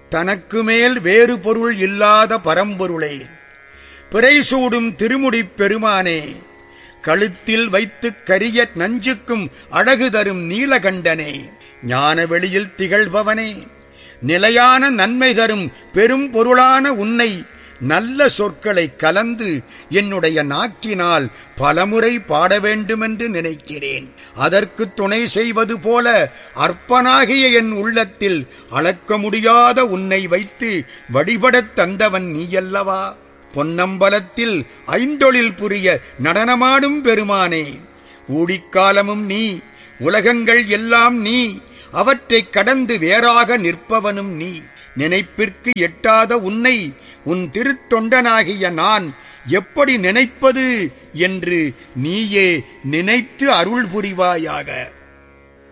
தனக்கு மேல் வேறு பொருள் இல்லாத பரம்பொருளே பிறைசூடும் திருமுடிப் பெருமானே கழுத்தில் வைத்துக் கரிய நஞ்சுக்கும் அழகு தரும் நீலகண்டனே ஞான வெளியில் திகழ்பவனே நிலையான நன்மை தரும் பெரும் பொருளான உன்னை நல்ல சொற்களை கலந்து என்னுடைய நாக்கினால் பலமுறை பாட வேண்டுமென்று நினைக்கிறேன் அதற்கு துணை செய்வது போல அற்பனாகிய என் உள்ளத்தில் அளக்க முடியாத உன்னை வைத்து வழிபடத் தந்தவன் நீயல்லவா பொன்னம்பலத்தில் ஐந்தொழில் புரிய நடனமாடும் பெருமானே ஊடிக்காலமும் நீ உலகங்கள் எல்லாம் நீ அவற்றைக் கடந்து வேறாக நிற்பவனும் நீ நினைப்பிற்கு எட்டாத உன்னை உன் திருத்தொண்டனாகிய நான் எப்படி நினைப்பது என்று நீயே நினைத்து அருள் புரிவாயாக